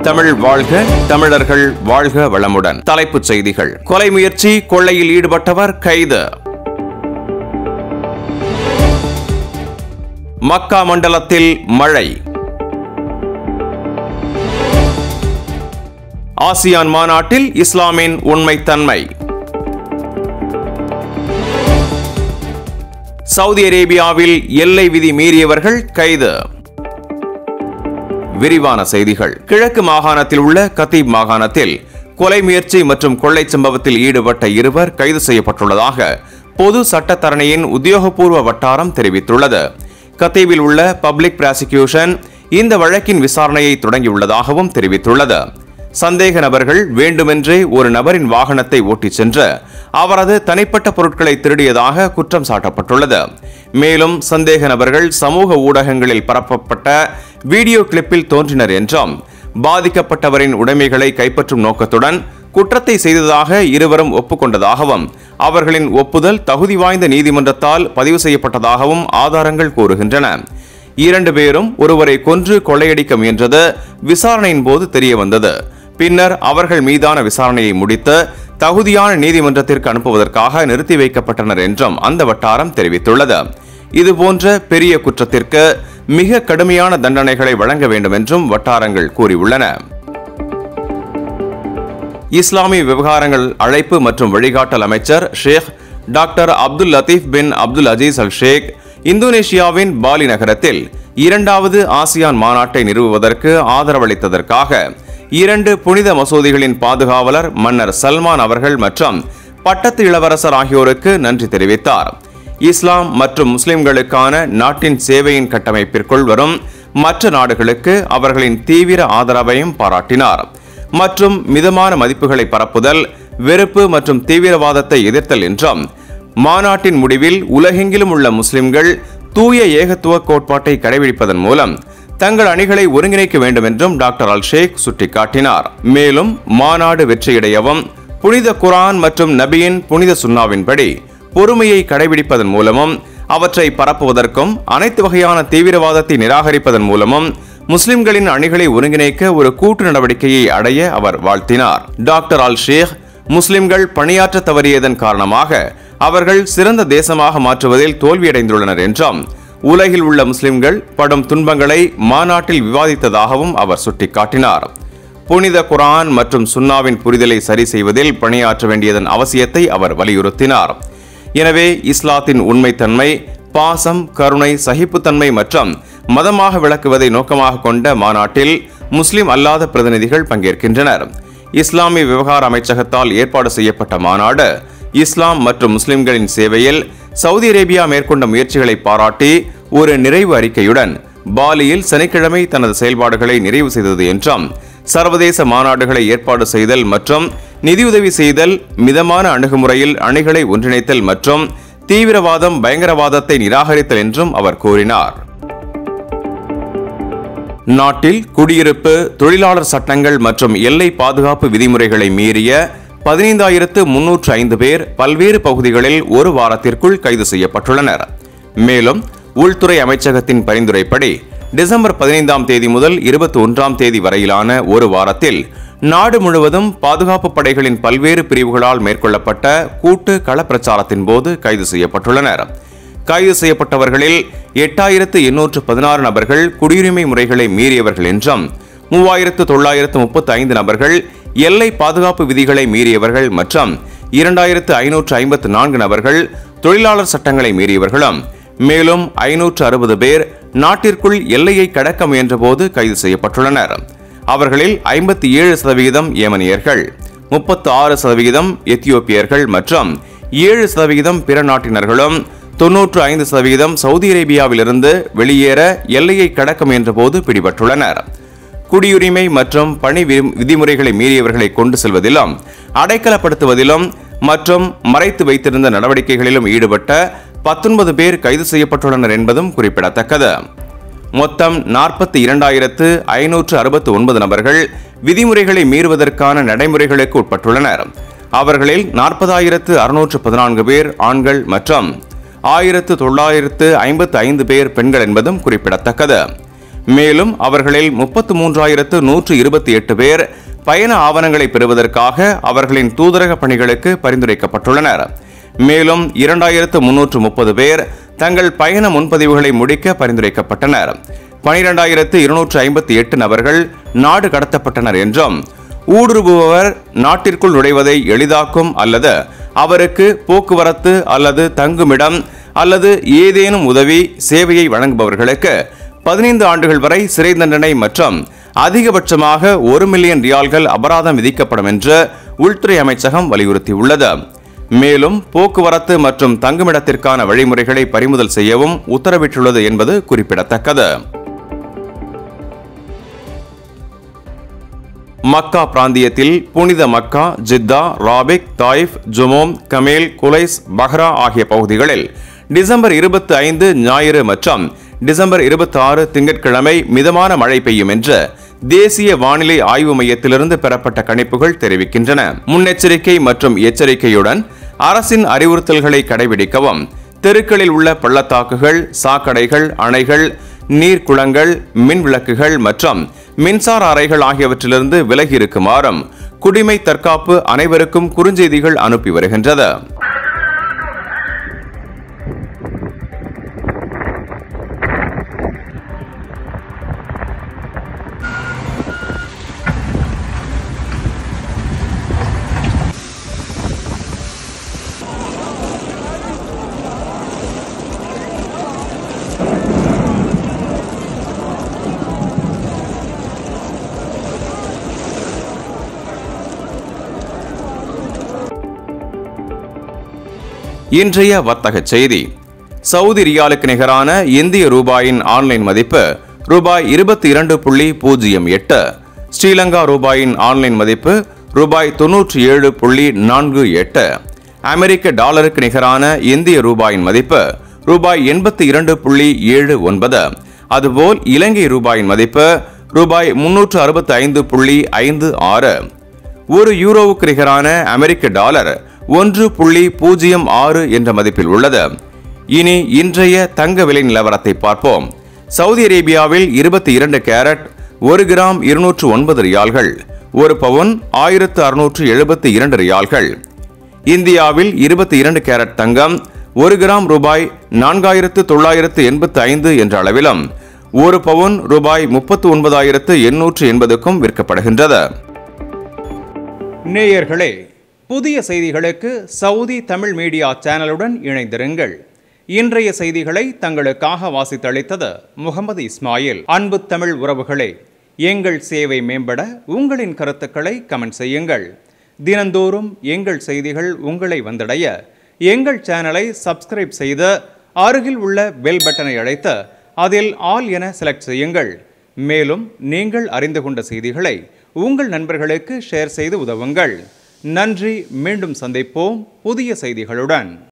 தமிழ் வாழ்க தமிழர்கள் வாழ்க வளமுடன் தலைப்புச் செய்திகள் கொலை முயற்சி கொள்ளையில் ஈடுபட்டவர் கைது மக்கா மண்டலத்தில் மழை ஆசியான் மாநாட்டில் இஸ்லாமின் உண்மைத்தன்மை சவுதி அரேபியாவில் எல்லை விதி மீறியவர்கள் கைது விரிவான செய்திகள் கிழக்கு மாகாணத்தில் உள்ள கத்தீப் மாகாணத்தில் கொலை முயற்சி மற்றும் கொள்ளை சம்பவத்தில் ஈடுபட்ட இருவர் கைது செய்யப்பட்டுள்ளதாக பொது சட்டத்தரணியின் உத்தியோகபூர்வ வட்டாரம் தெரிவித்துள்ளது கத்தீபில் உள்ள பப்ளிக் பிராசிகியூஷன் இந்த வழக்கின் விசாரணையை தொடங்கியுள்ளதாகவும் தெரிவித்துள்ளது சந்தேக நபர்கள் வேண்டுமென்றே ஒரு நபரின் வாகனத்தை ஓட்டிச் சென்று அவரது தனிப்பட்ட பொருட்களை திருடியதாக குற்றம் சாட்டப்பட்டுள்ளது மேலும் சந்தேக நபர்கள் சமூக ஊடகங்களில் பரப்பப்பட்ட வீடியோ கிளிப்பில் தோன்றினர் என்றும் பாதிக்கப்பட்டவரின் உடைமைகளை கைப்பற்றும் நோக்கத்துடன் குற்றத்தை செய்ததாக இருவரும் ஒப்புக்கொண்டதாகவும் அவர்களின் ஒப்புதல் தகுதி வாய்ந்த நீதிமன்றத்தால் பதிவு செய்யப்பட்டதாகவும் ஆதாரங்கள் கூறுகின்றன இரண்டு பேரும் ஒருவரை கொன்று கொள்ளையடிக்க முயன்றது விசாரணையின் போது தெரிய வந்தது பின்னர் அவர்கள் மீதான விசாரணையை முடித்து தகுதியான நீதிமன்றத்திற்கு அனுப்புவதற்காக நிறுத்தி வைக்கப்பட்டனர் என்றும் அந்த வட்டாரம் தெரிவித்துள்ளது இதுபோன்ற பெரிய குற்றத்திற்கு மிக கடுமையான தண்டனைகளை வழங்க வேண்டும் என்றும் வட்டாரங்கள் கூறியுள்ளன இஸ்லாமிய விவகாரங்கள் அழைப்பு மற்றும் வழிகாட்டல் அமைச்சர் Sheikh doctor Abdul Latif bin Abdul Aziz Al Sheikh இந்தோனேஷியாவின் பாலி நகரத்தில் இரண்டாவது ஆசியான் மாநாட்டை நிறுவுவதற்கு ஆதரவளித்ததற்காக இரண்டு புனித மசூதிகளின் பாதுகாவலர் மன்னர் சல்மான் அவர்கள் மற்றும் பட்டத்து இளவரசர் ஆகியோருக்கு நன்றி தெரிவித்தார் இஸ்லாம் மற்றும் முஸ்லிம்களுக்கான நாட்டின் சேவையின் கட்டமைப்பிற்குள் வரும் மற்ற நாடுகளுக்கு அவர்களின் தீவிர ஆதரவையும் பாராட்டினார் மற்றும் மிதமான மதிப்புகளை பரப்புதல் வெறுப்பு மற்றும் தீவிரவாதத்தை எதிர்த்தல் என்றும் மாநாட்டின் முடிவில் உலகெங்கிலும் உள்ள முஸ்லிம்கள் தூய ஏகத்துவ கோட்பாட்டை கடைபிடிப்பதன் மூலம் தங்கள் அணிகளை ஒருங்கிணைக்க வேண்டும் என்றும் டாக்டர் அல் ஷேக் சுட்டிக்காட்டினார் மேலும் மாநாடு வெற்றியடையவும் புனித குரான் மற்றும் நபியின் புனித சுன்னாவின்படி பொறுமையை கடைபிடிப்பதன் மூலமும் அவற்றை பரப்புவதற்கும் அனைத்து வகையான தீவிரவாதத்தை நிராகரிப்பதன் மூலமும் முஸ்லிம்களின் அணிகளை ஒருங்கிணைக்க ஒரு கூட்டு நடவடிக்கையை அடைய அவர் வாழ்த்தினார் டாக்டர் அல் ஷேக் முஸ்லிம்கள் பணியாற்ற தவறியதன் காரணமாக அவர்கள் சிறந்த தேசமாக மாற்றுவதில் தோல்வியடைந்துள்ளனர் என்றும் உலகில் உள்ள முஸ்லிம்கள் படும் துன்பங்களை மாநாட்டில் விவாதித்ததாகவும் அவர் சுட்டிக்காட்டினார் புனித குரான் மற்றும் சுன்னாவின் புரிதலை சரி செய்வதில் பணியாற்ற வேண்டியதன் அவசியத்தை அவர் வலியுறுத்தினார் எனவே இஸ்லாத்தின் உண்மைத்தன்மை பாசம் கருணை சகிப்புத்தன்மை மற்றும் மதமாக விளக்குவதை நோக்கமாக கொண்ட மாநாட்டில் முஸ்லிம் அல்லாத பிரதிநிதிகள் பங்கேற்கின்றனர் இஸ்லாமிய விவகார அமைச்சகத்தால் ஏற்பாடு செய்யப்பட்ட மாநாடு இஸ்லாம் மற்றும் முஸ்லிம்களின் சேவையில் சவுதி அரேபியா மேற்கொண்ட முயற்சிகளை பாராட்டி ஒரு நிறைவு அறிக்கையுடன் பாலியில் சனிக்கிழமை தனது செயல்பாடுகளை நிறைவு செய்தது என்றும் சர்வதேச மாநாடுகளை ஏற்பாடு செய்தல் மற்றும் நிதியுதவி செய்தல் மிதமான அணுகுமுறையில் அணிகளை ஒன்றிணைத்தல் மற்றும் தீவிரவாதம் பயங்கரவாதத்தை நிராகரித்தல் என்றும் அவர் கூறினார் நாட்டில் குடியிருப்பு தொழிலாளர் சட்டங்கள் மற்றும் எல்லை பாதுகாப்பு விதிமுறைகளை மீறிய பதினைந்தாயிரத்து முன்னூற்று ஐந்து பேர் பல்வேறு பகுதிகளில் ஒரு வாரத்திற்குள் கைது செய்யப்பட்டுள்ளனர் மேலும் உள்துறை அமைச்சகத்தின் பரிந்துரைப்படி டிசம்பர் பதினைந்தாம் தேதி முதல் இருபத்தி ஒன்றாம் தேதி வரையிலான ஒரு வாரத்தில் நாடு முழுவதும் பாதுகாப்பு படைகளின் பல்வேறு பிரிவுகளால் மேற்கொள்ளப்பட்ட கூட்டு களப்பிரச்சாரத்தின் போது கைது செய்யப்பட்டுள்ளனர் கைது செய்யப்பட்டவர்களில் எட்டாயிரத்து எண்ணூற்று பதினாறு நபர்கள் குடியுரிமை முறைகளை மீறியவர்கள் என்றும் மூவாயிரத்து தொள்ளாயிரத்து முப்பத்தி ஐந்து நபர்கள் எல்லை பாதுகாப்பு விதிகளை மீறியவர்கள் மற்றும் இரண்டாயிரத்து ஐநூற்று ஐம்பத்து நான்கு நபர்கள் தொழிலாளர் சட்டங்களை மீறியவர்களும் மேலும் ஐநூற்று அறுபது பேர் நாட்டிற்குள் எல்லையை கடக்க முயன்றபோது கைது செய்யப்பட்டுள்ளனர் அவர்களில் ஐம்பத்தி ஏழு சதவிகிதம் ஏமனியர்கள் முப்பத்து ஆறு சதவிகிதம் எத்தியோப்பியர்கள் மற்றும் ஏழு சதவிகிதம் பிற நாட்டினர்களும் தொன்னூற்று ஐந்து சதவிகிதம் சவுதி அரேபியாவிலிருந்து வெளியேற எல்லையை கடக்க முயன்றபோது பிடிபட்டுள்ளனர் குடியுரிமை மற்றும் பணி வி- விதிமுறைகளை மீறியவர்களை கொண்டு செல்வதிலும் அடைக்கலப்படுத்துவதிலும் மற்றும் மறைத்து வைத்திருந்த நடவடிக்கைகளிலும் ஈடுபட்ட பத்தொன்பது பேர் கைது செய்யப்பட்டுள்ளனர் என்பதும் குறிப்பிடத்தக்கது மொத்தம் நாற்பத்தி இரண்டாயிரத்து ஐநூற்று அறுபத்து ஒன்பது நபர்கள் விதிமுறைகளை மீறுவதற்கான நடைமுறைகளுக்கு உட்பட்டுள்ளனர் அவர்களில் நாற்பதாயிரத்து அறுநூற்று பதினான்கு பேர் ஆண்கள் மற்றும் ஆயிரத்து தொள்ளாயிரத்து ஐம்பத்து ஐந்து பேர் பெண்கள் என்பதும் குறிப்பிடத்தக்கது மேலும் அவர்களில் முப்பத்து மூன்றாயிரத்து நூற்று இருபத்தி எட்டு பேர் பயண ஆவணங்களை பெறுவதற்காக அவர்களின் தூதரக பணிகளுக்கு பரிந்துரைக்கப்பட்டுள்ளனர் மேலும் இரண்டாயிரத்து முன்னூற்று முப்பது பேர் தங்கள் பயண முன்பதிவுகளை முடிக்க பரிந்துரைக்கப்பட்டனர் பனிரெண்டாயிரத்து இருநூற்று ஐம்பத்தி எட்டு நபர்கள் நாடு கடத்தப்பட்டனர் என்றும் ஊடுருவுபவர் நாட்டிற்குள் நுழைவதை எளிதாக்கும் அல்லது அவருக்கு போக்குவரத்து அல்லது தங்குமிடம் அல்லது ஏதேனும் உதவி சேவையை வழங்குபவர்களுக்கு பதினைந்து ஆண்டுகள் வரை சிறை தண்டனை மற்றும் அதிகபட்சமாக ஒரு மில்லியன் ரியால்கள் அபராதம் விதிக்கப்படும் என்று உள்துறை அமைச்சகம் வலியுறுத்தியுள்ளது மேலும் போக்குவரத்து மற்றும் தங்குமிடத்திற்கான வழிமுறைகளை பறிமுதல் செய்யவும் உத்தரவிட்டுள்ளது என்பது குறிப்பிடத்தக்கது மக்கா பிராந்தியத்தில் புனித மக்கா ஜித்தா ராபிக் தாயிஃப் ஜுமோம் கமேல் குலைஸ் பஹ்ரா ஆகிய பகுதிகளில் டிசம்பர் இருபத்தி ஐந்து ஞாயிறு மற்றும் டிசம்பர் இருபத்தி ஆறு திங்கட்கிழமை மிதமான மழை பெய்யும் என்று தேசிய வானிலை ஆய்வு மையத்திலிருந்து பெறப்பட்ட கணிப்புகள் தெரிவிக்கின்றன முன்னெச்சரிக்கை மற்றும் எச்சரிக்கையுடன் அரசின் அறிவுறுத்தல்களை கடைபிடிக்கவும் தெருக்களில் உள்ள பள்ளத்தாக்குகள் சாக்கடைகள் அணைகள் நீர்க்குளங்கள் மின் விளக்குகள் மற்றும் மின்சார அறைகள் ஆகியவற்றிலிருந்து விலகி இருக்குமாறும் குடிமை தற்காப்பு அனைவருக்கும் குறுஞ்செய்திகள் அனுப்பி வருகின்றது இன்றைய வர்த்தக செய்தி சவுதி ரியாலுக்கு நிகரான இந்திய ரூபாயின் ஆன்லைன் மதிப்பு ரூபாய் இருபத்தி இரண்டு புள்ளி பூஜ்ஜியம் எட்டு ஸ்ரீலங்கா ரூபாயின் ஆன்லைன் மதிப்பு ரூபாய் தொன்னூற்றி ஏழு புள்ளி நான்கு எட்டு அமெரிக்க டாலருக்கு நிகரான இந்திய ரூபாயின் மதிப்பு ரூபாய் எண்பத்தி இரண்டு புள்ளி ஏழு ஒன்பது அதுபோல் இலங்கை ரூபாயின் மதிப்பு ரூபாய் முன்னூற்று அறுபத்தி ஐந்து புள்ளி ஐந்து ஆறு ஒரு யூரோவுக்கு நிகரான அமெரிக்க டாலர் ஒன்று புள்ளி பூஜ்ஜியம் ஆறு என்ற மதிப்பில் உள்ளது இனி இன்றைய தங்க விலை நிலவரத்தை பார்ப்போம் சவுதி அரேபியாவில் இருபத்தி இரண்டு கேரட் ஒரு கிராம் இருநூற்று ஒன்பது ரியால்கள் ஒரு பவுன் ஆயிரத்து அறுநூற்று எழுபத்தி இரண்டு ரியால்கள் இந்தியாவில் இருபத்தி இரண்டு கேரட் தங்கம் ஒரு கிராம் ரூபாய் நான்காயிரத்து தொள்ளாயிரத்து எண்பத்து ஐந்து என்ற அளவிலும் ஒரு பவுன் ரூபாய் முப்பத்து ஒன்பதாயிரத்து எண்ணூற்று எண்பதுக்கும் விற்கப்படுகின்றது நேயர்களே புதிய செய்திகளுக்கு சவுதி தமிழ் மீடியா சேனலுடன் இணைந்திருங்கள் இன்றைய செய்திகளை தங்களுக்காக வாசித்தளித்தது முகமது இஸ்மாயில் அன்பு தமிழ் உறவுகளே எங்கள் சேவை மேம்பட உங்களின் கருத்துக்களை கமெண்ட் செய்யுங்கள் தினந்தோறும் எங்கள் செய்திகள் உங்களை வந்தடைய எங்கள் சேனலை சப்ஸ்கிரைப் செய்து அருகில் உள்ள பெல் பட்டனை அழைத்து அதில் ஆல் என செலக்ட் செய்யுங்கள் மேலும் நீங்கள் அறிந்து கொண்ட செய்திகளை உங்கள் நண்பர்களுக்கு ஷேர் செய்து உதவுங்கள் நன்றி மீண்டும் சந்திப்போம் புதிய செய்திகளுடன்